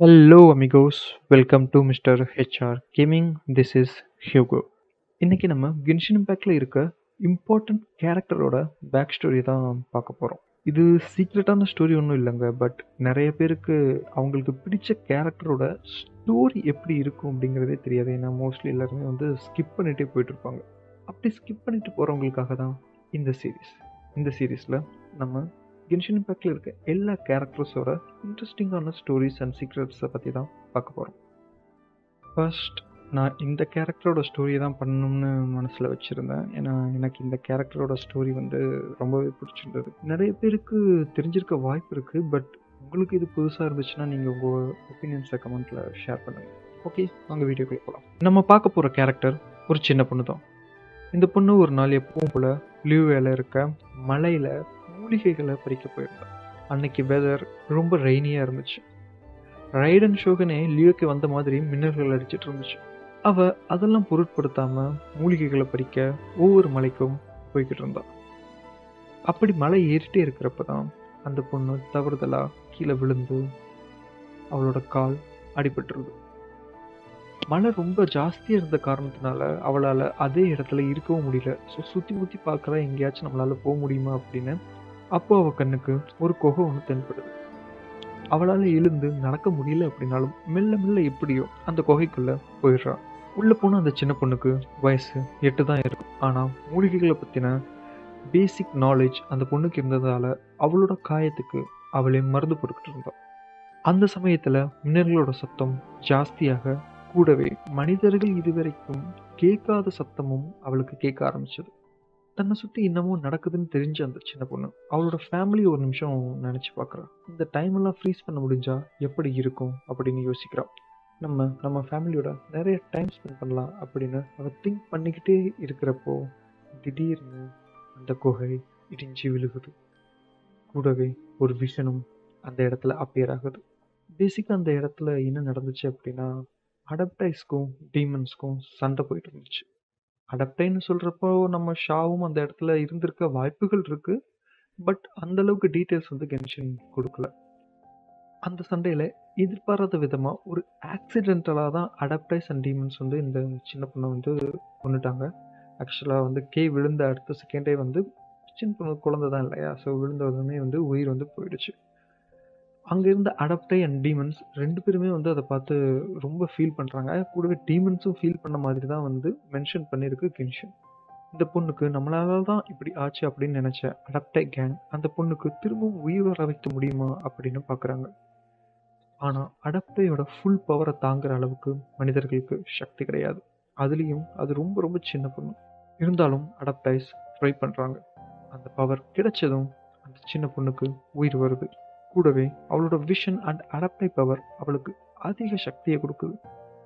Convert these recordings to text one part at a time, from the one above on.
Hello amigos, welcome to Mr. HR Gaming. This is Hugo. இன்னைக்கு நம்ம கென்ஷன் இம்பேக்ட்ல இருக்க important கேரக்டரோட பேக் ஸ்டோரி தான் பார்க்க போறோம் இது சீக்ரெட்டான ஸ்டோரி ஒன்றும் இல்லைங்க பட் நிறைய பேருக்கு அவங்களுக்கு பிடிச்ச கேரக்டரோட ஸ்டோரி எப்படி இருக்கும் அப்படிங்கிறதே தெரியாது ஏன்னா மோஸ்ட்லி எல்லாருமே வந்து ஸ்கிப் பண்ணிட்டே போயிட்டு இருப்பாங்க அப்படி ஸ்கிப் பண்ணிட்டு போகிறவங்களுக்காக தான் இந்த சீரீஸ் இந்த சீரீஸில் நம்ம கென்ஷன் இம்பேக்டில் இருக்க எல்லா கேரக்டர்ஸோட இன்ட்ரெஸ்டிங்கான ஸ்டோரிஸ் அண்ட் சீக்ரெட்ஸை பற்றி தான் பார்க்க போகிறோம் ஃபர்ஸ்ட் நான் இந்த கேரக்டரோட ஸ்டோரி தான் பண்ணணும்னு மனசில் வச்சுருந்தேன் ஏன்னா எனக்கு இந்த கேரக்டரோட ஸ்டோரி வந்து ரொம்பவே பிடிச்சிருந்தது நிறைய பேருக்கு தெரிஞ்சிருக்க வாய்ப்பு இருக்குது பட் உங்களுக்கு இது புதுசாக இருந்துச்சுன்னா நீங்கள் உங்கள் ஒப்பீனியன்ஸை கமெண்ட்டில் ஷேர் பண்ணுங்கள் ஓகே வாங்க வீடியோக்குள்ளே போகலாம் நம்ம பார்க்க போகிற கேரக்டர் ஒரு சின்ன பொண்ணு தான் இந்த பொண்ணு ஒரு நாள் எப்பவும் போல் லீவ் வேலை இருக்க மலையில் மூலிகைகளை பறிக்க போயிருந்தா அன்னைக்கு வெதர் ரொம்ப ரெய்னியாக இருந்துச்சு ரைடன் ஷோகனே லியோக்கு வந்த மாதிரி மின்னல்கள் அடிச்சிட்டு இருந்துச்சு அவ அதெல்லாம் பொருட்படுத்தாம மூலிகைகளை பறிக்க ஒவ்வொரு மலைக்கும் போய்கிட்டு இருந்தா அப்படி மலை ஏறிட்டே இருக்கிறப்ப தான் அந்த பொண்ணு தவறுதலா கீழே விழுந்து அவளோட கால் அடிபட்டுருது மழை ரொம்ப ஜாஸ்தியாக இருந்த காரணத்தினால அவளால் அதே இடத்துல இருக்கவும் முடியல ஸோ சுற்றி முற்றி பார்க்குறா எங்கேயாச்சும் நம்மளால் போக முடியுமா அப்படின்னு அப்போ அவள் கண்ணுக்கு ஒரு குகை ஒன்று தென்படுது அவளால் எழுந்து நடக்க முடியல அப்படின்னாலும் மெல்ல மெல்ல எப்படியோ அந்த குகைக்குள்ளே போயிடுறான் உள்ளே போன அந்த சின்ன பொண்ணுக்கு வயசு எட்டு தான் இருக்கும் ஆனால் மூலிகைகளை பற்றின பேசிக் நாலேஜ் அந்த பொண்ணுக்கு இருந்ததால் அவளோட காயத்துக்கு அவளே மருந்து போட்டுக்கிட்டு இருந்தாள் அந்த சமயத்தில் மின்னர்களோட சத்தம் ஜாஸ்தியாக கூடவே மனிதர்கள் இதுவரைக்கும் கேட்காத சத்தமும் அவளுக்கு கேட்க ஆரம்பிச்சது தன்னை சுற்றி இன்னமும் நடக்குதுன்னு தெரிஞ்ச அந்த சின்ன பொண்ணு அவளோட ஃபேமிலி ஒரு நிமிஷம் நினச்சி பார்க்குறா இந்த டைம் எல்லாம் ஃப்ரீஸ் பண்ண முடிஞ்சா எப்படி இருக்கும் அப்படின்னு யோசிக்கிறா நம்ம நம்ம ஃபேமிலியோட நிறைய டைம் ஸ்பெண்ட் பண்ணலாம் அப்படின்னு அவள் திங்க் பண்ணிக்கிட்டே இருக்கிறப்போ திடீர்னு அந்த குகை இடிஞ்சு விழுகுது கூடவே ஒரு விஷனும் அந்த இடத்துல அப்பியர் ஆகுது பேசிக்காக அந்த இடத்துல என்ன நடந்துச்சு அப்படின்னா அடப்டைஸ்க்கும் டீமன்ஸ்க்கும் சண்டை போயிட்டு இருந்துச்சு அடப்டைன்னு சொல்கிறப்போ நம்ம ஷாவும் அந்த இடத்துல இருந்திருக்க வாய்ப்புகள் இருக்கு பட் அந்த அளவுக்கு டீட்டெயில்ஸ் வந்து கென்ஷன் கொடுக்கல அந்த சண்டையில் எதிர்பாராத விதமாக ஒரு ஆக்சிடென்டலாக தான் அடப்டைஸ் அண்ட் டீமன்ஸ் வந்து இந்த சின்ன பொண்ணை வந்து கொண்டுட்டாங்க ஆக்சுவலாக வந்து கே விழுந்த அடுத்த செகண்டே வந்து சின்ன பொண்ணு குழந்தை தான் இல்லையா ஸோ விழுந்ததுமே வந்து உயிர் வந்து போயிடுச்சு அங்கே இருந்த அடப்டை அண்ட் டீமன்ஸ் ரெண்டு பேருமே வந்து அதை பார்த்து ரொம்ப ஃபீல் பண்ணுறாங்க கூடவே டீமன்ஸும் ஃபீல் பண்ண மாதிரி தான் வந்து மென்ஷன் பண்ணியிருக்கு கென்ஷன் இந்த பொண்ணுக்கு நம்மளால தான் இப்படி ஆச்சு அப்படின்னு நினச்ச அடப்டை கேங் அந்த பொண்ணுக்கு திரும்பவும் உயிர் வர வைக்க முடியுமா அப்படின்னு பார்க்குறாங்க ஆனால் அடப்டையோட ஃபுல் பவரை தாங்குற அளவுக்கு மனிதர்களுக்கு சக்தி கிடையாது அதுலேயும் அது ரொம்ப ரொம்ப சின்ன பொண்ணு இருந்தாலும் அடப்டைஸ் ட்ரை பண்ணுறாங்க அந்த பவர் கிடைச்சதும் அந்த சின்ன பொண்ணுக்கு உயிர் வருது கூடவே அவளோட விஷன் அண்ட் அடப்டை பவர் அவளுக்கு அதிக சக்தியை கொடுக்குது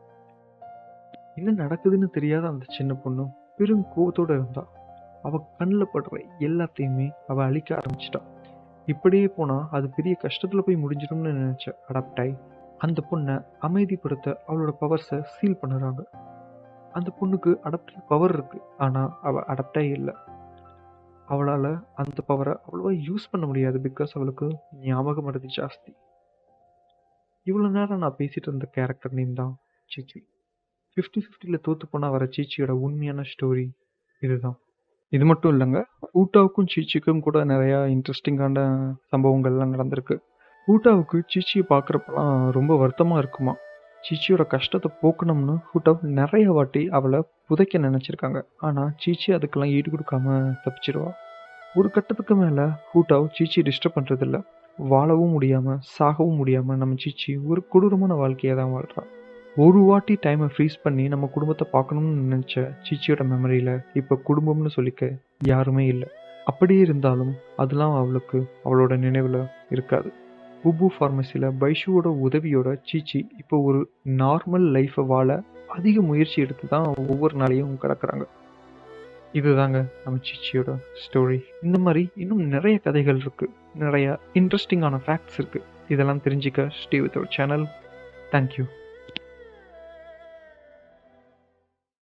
என்ன நடக்குதுன்னு தெரியாத அந்த சின்ன பொண்ணு பெரும் கோவத்தோட இருந்தா அவ கண்ணில் படுற எல்லாத்தையுமே அவ அழிக்க ஆரம்பிச்சிட்டா இப்படியே போனா அது பெரிய கஷ்டத்துல போய் முடிஞ்சிடும்னு நினைச்ச அடாப்டாய் அந்த பொண்ணை அமைதிப்படுத்த அவளோட பவர்ஸை சீல் பண்ணுறாங்க அந்த பொண்ணுக்கு அடாப்டர் பவர் இருக்கு ஆனா அவ அடாப்டாய் இல்லை அவளால் அந்த பவரை அவ்வளோவா யூஸ் பண்ண முடியாது பிகாஸ் அவளுக்கு ஞாபகம் மறதி ஜாஸ்தி இவ்வளோ நேரம் நான் பேசிட்டு இருந்த கேரக்டர் நேம் தான் சீச்சி ஃபிஃப்டி ஃபிஃப்டியில் தோத்து போனால் வர சீச்சியோட உண்மையான ஸ்டோரி இதுதான் இது மட்டும் இல்லைங்க ஊட்டாவுக்கும் சீச்சிக்கும் கூட நிறையா இன்ட்ரெஸ்டிங்கான சம்பவங்கள்லாம் நடந்திருக்கு ஊட்டாவுக்கு சீச்சியை பார்க்குறப்பெல்லாம் ரொம்ப வருத்தமாக இருக்குமா சீச்சியோட கஷ்டத்தை போக்கணும்னு ஹூட்டாவ் நிறைய வாட்டி அவளை புதைக்க நினச்சிருக்காங்க ஆனால் சீச்சி அதுக்கெல்லாம் ஈடு கொடுக்காம தப்பிச்சிருவா ஒரு கட்டத்துக்கு மேலே ஹூட்டாவ் சீச்சி டிஸ்டர்ப் பண்ணுறதில்ல வாழவும் முடியாமல் சாகவும் முடியாமல் நம்ம சீச்சி ஒரு கொடூரமான வாழ்க்கையை தான் வாழ்கிறா ஒரு வாட்டி டைமை ஃப்ரீஸ் பண்ணி நம்ம குடும்பத்தை பார்க்கணும்னு நினச்ச சீச்சியோட மெமரியில் இப்போ குடும்பம்னு சொல்லிக்க யாருமே இல்லை அப்படியே இருந்தாலும் அதெல்லாம் அவளுக்கு அவளோட நினைவில் இருக்காது புபு ஃபார்மசியில் பைஷுவோட உதவியோட சீச்சி இப்போ ஒரு நார்மல் லைஃப்பை வாழ அதிக முயற்சி எடுத்து தான் ஒவ்வொரு நாளையும் கிடக்குறாங்க இதுதாங்க நம்ம சீச்சியோட ஸ்டோரி இந்த மாதிரி இன்னும் நிறைய கதைகள் இருக்கு நிறைய இன்ட்ரெஸ்டிங்கான ஃபேக்ட்ஸ் இருக்கு இதெல்லாம் தெரிஞ்சுக்க stay with our channel thank you